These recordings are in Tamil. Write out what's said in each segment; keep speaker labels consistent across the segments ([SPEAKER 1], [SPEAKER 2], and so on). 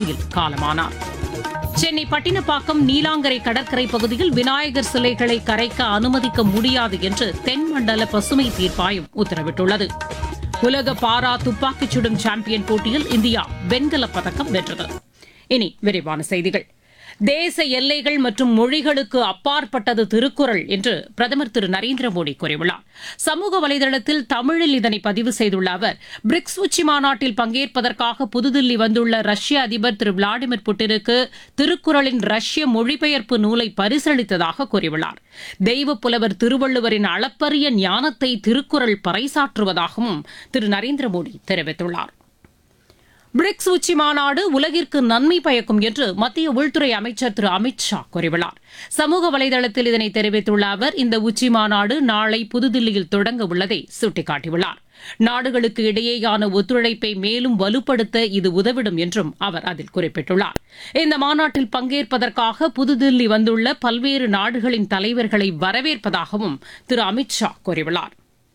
[SPEAKER 1] மதுரையில் காலமானார் சென்னை பட்டினப்பாக்கம் நீலாங்கரை கடற்கரை பகுதியில் விநாயகர் சிலைகளை கரைக்க அனுமதிக்க முடியாது என்று தென்மண்டல பசுமை தீர்ப்பாயம் உத்தரவிட்டுள்ளது உலக பாரா துப்பாக்கிச் சுடும் சாம்பியன் போட்டியில் இந்தியா வெண்கலப் பதக்கம் வென்றது இனி விரிவான செய்திகள் தேச எல்லைகள் மற்றும் மொழிகளுக்கு அப்பாற்பட்டது திருக்குறள் என்று பிரதமர் திரு நரேந்திர மோடி கூறியுள்ளார் சமூக வலைதளத்தில் தமிழில் இதனை பதிவு செய்துள்ள அவர் பிரிக்ஸ் உச்சி மாநாட்டில் பங்கேற்பதற்காக புதுதில்லி வந்துள்ள ரஷ்ய அதிபர் திரு விளாடிமிர் புட்டினுக்கு திருக்குறளின் ரஷ்ய மொழிபெயர்ப்பு நூலை பரிசளித்ததாக கூறியுள்ளார் தெய்வப் புலவர் திருவள்ளுவரின் அளப்பரிய ஞானத்தை திருக்குறள் பறைசாற்றுவதாகவும் திரு நரேந்திர மோடி தெரிவித்துள்ளார் பிரிக்ஸ் உச்சி மாநாடு உலகிற்கு நன்மை பயக்கும் என்று மத்திய உள்துறை அமைச்சர் திரு அமித் ஷா கூறியுள்ளார் சமூக வலைதளத்தில் இதனை தெரிவித்துள்ள அவர் இந்த உச்சி மாநாடு நாளை புதுதில்லியில் தொடங்க உள்ளதை சுட்டிக்காட்டியுள்ளார் நாடுகளுக்கு இடையேயான ஒத்துழைப்பை மேலும் வலுப்படுத்த இது உதவிடும் என்றும் அவர் அதில் குறிப்பிட்டுள்ளார் இந்த மாநாட்டில் பங்கேற்பதற்காக புதுதில்லி வந்துள்ள பல்வேறு நாடுகளின் தலைவர்களை வரவேற்பதாகவும் திரு அமித் ஷா கூறியுள்ளார்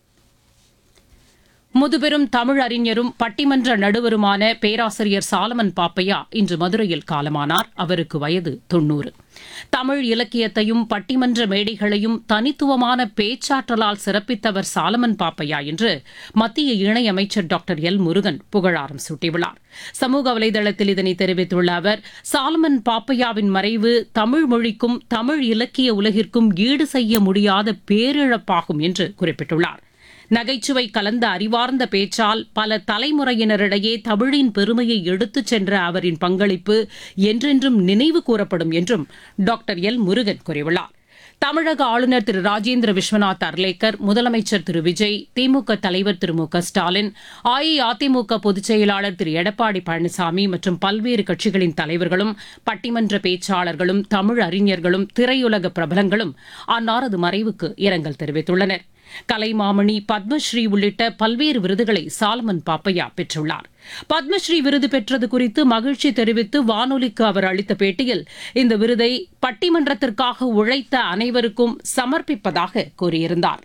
[SPEAKER 1] முதுபெரும் தமிழ் அறிஞரும் பட்டிமன்ற நடுவருமான பேராசிரியர் சாலமன் பாப்பையா இன்று மதுரையில் காலமானார் அவருக்கு வயது தொன்னூறு தமிழ் இலக்கியத்தையும் பட்டிமன்ற மேடைகளையும் தனித்துவமான பேச்சாற்றலால் சிறப்பித்தவர் சாலமன் பாப்பையா என்று மத்திய இணையமைச்சர் டாக்டர் எல் முருகன் புகழாரம் சூட்டியுள்ளார் சமூக வலைதளத்தில் இதனை தெரிவித்துள்ள அவர் சாலமன் பாப்பையாவின் மறைவு தமிழ் மொழிக்கும் தமிழ் இலக்கிய உலகிற்கும் ஈடு செய்ய முடியாத பேரிழப்பாகும் என்று குறிப்பிட்டுள்ளார் நகைச்சுவை கலந்த அறிவார்ந்த பேச்சால் பல தலைமுறையினரிடையே தமிழின் பெருமையை எடுத்துச் சென்ற அவரின் பங்களிப்பு என்றென்றும் நினைவு கூறப்படும் என்றும் டாக்டர் எல் முருகன் கூறியுள்ளார் தமிழக ஆளுநர் திரு ராஜேந்திர விஸ்வநாத் அர்லேக்கர் முதலமைச்சர் திரு விஜய் திமுக தலைவர் திரு மு க ஸ்டாலின் அஇஅதிமுக பொதுச் செயலாளர் திரு எடப்பாடி பழனிசாமி மற்றும் பல்வேறு கட்சிகளின் தலைவர்களும் பட்டிமன்ற பேச்சாளர்களும் தமிழ் அறிஞர்களும் திரையுலக பிரபலங்களும் அன்னாரது மறைவுக்கு இரங்கல் தெரிவித்துள்ளனா் கலைமாமணி பத்மஸ்ரீ உள்ளிட்ட பல்வேறு விருதுகளை சாலமன் பாப்பையா பெற்றுள்ளார் பத்மஸ்ரீ விருது பெற்றது குறித்து மகிழ்ச்சி தெரிவித்து வானொலிக்கு அவர் அளித்த பேட்டியில் இந்த விருதை பட்டிமன்றத்திற்காக உழைத்த அனைவருக்கும் சமர்ப்பிப்பதாக கூறியிருந்தார்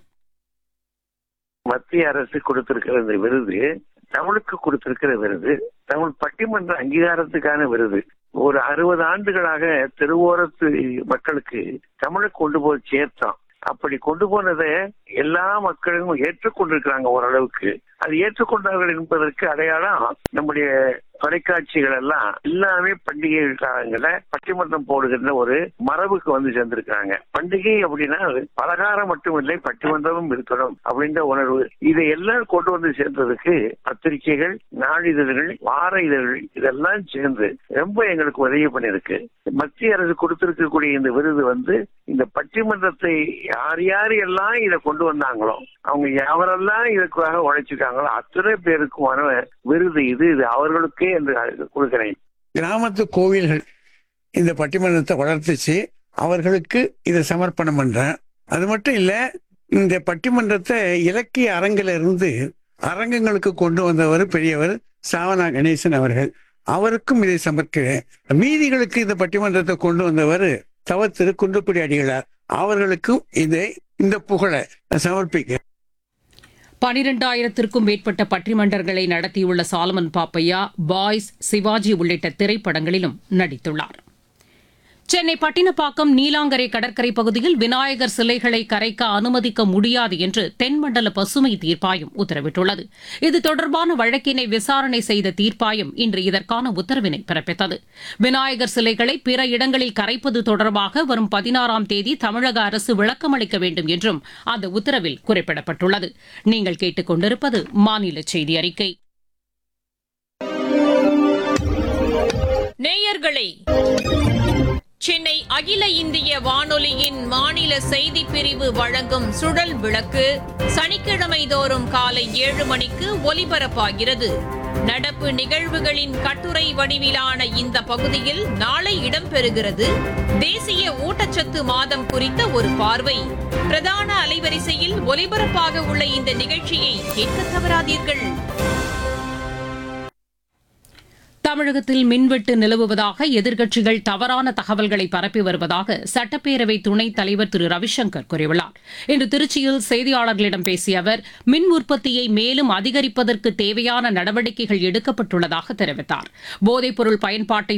[SPEAKER 2] மத்திய அரசு கொடுத்திருக்கிற இந்த விருது தமிழுக்கு கொடுத்திருக்கிற விருது தமிழ் பட்டிமன்ற அங்கீகாரத்துக்கான விருது ஒரு அறுபது ஆண்டுகளாக தெருவோரத்து மக்களுக்கு தமிழை கொண்டு போய் சேர்த்தோம் அப்படி கொண்டு போனதை எல்லா மக்களும் ஏற்றுக்கொண்டிருக்கிறாங்க ஓரளவுக்கு அது ஏற்றுக்கொண்டார்கள் என்பதற்கு அடையாளம் நம்முடைய தொலைக்காட்சிகள் எல்லாம் எல்லாமே பண்டிகை காலங்கள பட்டிமன்றம் போடுகின்ற ஒரு மரபுக்கு வந்து சேர்ந்திருக்காங்க பண்டிகை அப்படின்னா பலகாரம் மட்டும் இல்லை பட்டிமன்றமும் இருக்கணும் அப்படின்ற உணர்வு இதை எல்லாம் கொண்டு வந்து சேர்ந்ததுக்கு பத்திரிகைகள் நாளிதழ்கள் வார இதழ்கள் இதெல்லாம் சேர்ந்து ரொம்ப எங்களுக்கு உதவி பண்ணிருக்கு மத்திய அரசு கொடுத்திருக்கக்கூடிய இந்த விருது வந்து இந்த பட்டிமன்றத்தை யார் யார் எல்லாம் இதை கொண்டு வந்தாங்களோ அவங்க யாரெல்லாம் இதுக்காக உழைச்சிருக்காங்களோ அத்தனை பேருக்குமான விருது இது இது அவர்களுக்கே என்று கொடுக்கிறேன்
[SPEAKER 3] கிராமத்து கோவில்கள் இந்த பட்டிமன்றத்தை வளர்த்துச்சு அவர்களுக்கு இதை சமர்ப்பணம் பண்றேன் அது மட்டும் இல்ல இந்த பட்டிமன்றத்தை இலக்கிய அரங்கில இருந்து அரங்கங்களுக்கு கொண்டு வந்தவர் பெரியவர் சாவனா கணேசன் அவர்கள் அவருக்கும் இதை சமர்க்கிறேன் மீதிகளுக்கு இந்த பட்டிமன்றத்தை கொண்டு வந்தவர் தவ திரு குன்றக்குடி அடிகளார் அவர்களுக்கும் இதை இந்த புகழை சமர்ப்பிக்க
[SPEAKER 1] பனிரெண்டாயிரத்திற்கும் மேற்பட்ட பட்டிமன்றங்களை நடத்தியுள்ள சாலமன் பாப்பையா பாய்ஸ் சிவாஜி உள்ளிட்ட திரைப்படங்களிலும் நடித்துள்ளார் சென்னை பட்டினப்பாக்கம் நீலாங்கரை கடற்கரை பகுதியில் விநாயகர் சிலைகளை கரைக்க அனுமதிக்க முடியாது என்று தென்மண்டல பசுமை தீர்ப்பாயம் உத்தரவிட்டுள்ளது இது தொடர்பான வழக்கினை விசாரணை செய்த தீர்ப்பாயம் இன்று இதற்கான உத்தரவினை பிறப்பித்தது விநாயகர் சிலைகளை பிற இடங்களில் கரைப்பது தொடர்பாக வரும் பதினாறாம் தேதி தமிழக அரசு விளக்கமளிக்க வேண்டும் என்றும் அந்த உத்தரவில் குறிப்பிடப்பட்டுள்ளது நீங்கள் கேட்டுக் கொண்டிருப்பது மாநில செய்தி அறிக்கை
[SPEAKER 4] நேயர்களே சென்னை அகில இந்திய வானொலியின் மாநில செய்திப் பிரிவு வழங்கும் சுழல் விளக்கு சனிக்கிழமை தோறும் காலை ஏழு மணிக்கு ஒலிபரப்பாகிறது நடப்பு நிகழ்வுகளின் கட்டுரை வடிவிலான இந்த பகுதியில் நாளை இடம்பெறுகிறது தேசிய ஊட்டச்சத்து மாதம் குறித்த ஒரு பார்வை பிரதான அலைவரிசையில் ஒலிபரப்பாக உள்ள இந்த நிகழ்ச்சியை கேட்க தவறாதீர்கள்
[SPEAKER 1] தமிழகத்தில் மின்வெட்டு நிலவுவதாக எதிர்க்கட்சிகள் தவறான தகவல்களை பரப்பி வருவதாக சட்டப்பேரவை துணைத் தலைவர் திரு ரவிசங்கர் கூறியுள்ளார் இன்று திருச்சியில் செய்தியாளர்களிடம் பேசிய அவர் மின் உற்பத்தியை மேலும் அதிகரிப்பதற்கு தேவையான நடவடிக்கைகள் எடுக்கப்பட்டுள்ளதாக தெரிவித்தார் போதைப்பொருள் பயன்பாட்டை